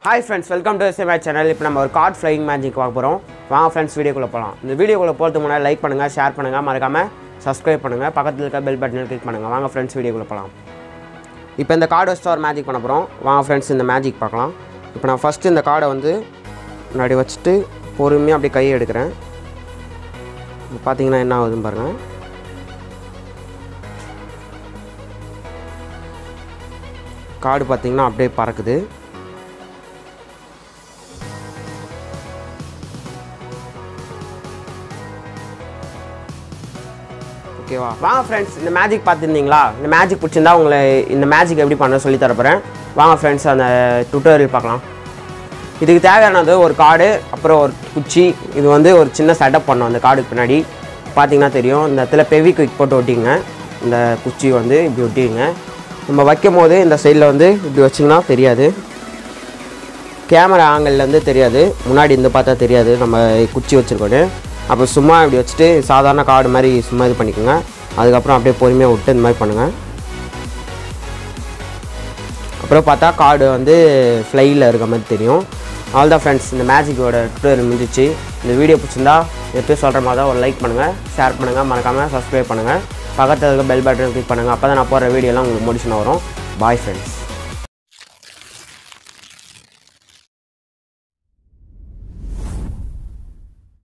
hi friends welcome to SMI channel இப்போ நம்ம ஒரு கார்ட் ஃப்ளைங் மேஜிக் பார்க்க போகிறோம் வாங்க ஃப்ரெண்ட்ஸ் வீடியோக்குள்ளே போகலாம் இந்த வீடியோக்குள்ளே போகிறதுக்கு முன்னாடி லைக் பண்ணுங்கள் ஷேர் பண்ணுங்கள் மறக்காமல் சப்ஸ்கிரைப் பண்ணுங்கள் பக்கத்தில் இருக்க பெல் பட்டனில் கிளிக் பண்ணுங்கள் வாங்க ஃப்ரெண்ட்ஸ் வீடியோக்குள்ளே போகலாம் இப்போ இந்த கார்டு வச்சுட்டு ஒரு மேஜிக் பண்ண போகிறோம் வாங்க ஃப்ரெண்ட்ஸ் இந்த மேஜிக் பார்க்கலாம் இப்போ நான் ஃபஸ்ட்டு இந்த கார்டை வந்து முன்னாடி வச்சுட்டு பொறுமையாக அப்படியே கையை எடுக்கிறேன் இப்போ பார்த்தீங்கன்னா என்ன ஆகுதுன்னு பாருங்கள் கார்டு பார்த்தீங்கன்னா அப்படியே பறக்குது ஓகேவா வாங்க ஃப்ரெண்ட்ஸ் இந்த மேஜிக் பார்த்துருந்தீங்களா இந்த மேஜிக் பிடிச்சிருந்தா உங்களை இந்த மேஜிக் எப்படி பண்ண சொல்லி தரப்போகிறேன் வாங்க ஃப்ரெண்ட்ஸ் அந்த டுட்டோரியல் பார்க்கலாம் இதுக்கு தேவையானது ஒரு கார்டு அப்புறம் ஒரு குச்சி இது வந்து ஒரு சின்ன செட்டப் பண்ணோம் அந்த கார்டுக்கு பின்னாடி பார்த்தீங்கன்னா தெரியும் இந்த இடத்துல பெவி குயிக் போட்டு ஒட்டிங்க இந்த குச்சி வந்து இப்படி ஒட்டிங்க நம்ம வைக்கும் போது இந்த சைடில் வந்து இப்படி வச்சிங்கன்னா தெரியாது கேமரா ஆங்கிள்லேருந்து தெரியாது முன்னாடி இந்த பார்த்தா தெரியாது நம்ம குச்சி வச்சுருக்கோன்னு அப்போ சும்மா இப்படி வச்சுட்டு சாதாரண கார்டு மாதிரி சும்மா இது பண்ணிக்கோங்க அதுக்கப்புறம் அப்படியே பொறுமையாக விட்டு இந்த மாதிரி பண்ணுங்கள் அப்புறம் பார்த்தா கார்டு வந்து ஃப்ளையில் இருக்க மாதிரி தெரியும் ஆல் தான் ஃப்ரெண்ட்ஸ் இந்த மேஜிக்கோட டுட்டோரியல் முடிஞ்சிச்சு இந்த வீடியோ பிடிச்சிருந்தா எப்பயும் சொல்கிற மாதிரி தான் ஒரு லைக் பண்ணுங்கள் ஷேர் பண்ணுங்கள் மறக்காமல் சப்ஸ்கிரைப் பண்ணுங்கள் பக்கத்தில் இருக்க பெல் பட்டன் கிளிக் பண்ணுங்கள் அப்போ தான் நான் போடுற வீடியோலாம் உங்களுக்கு முடிச்சுன்னு வரும் பாய் ஃப்ரெண்ட்ஸ்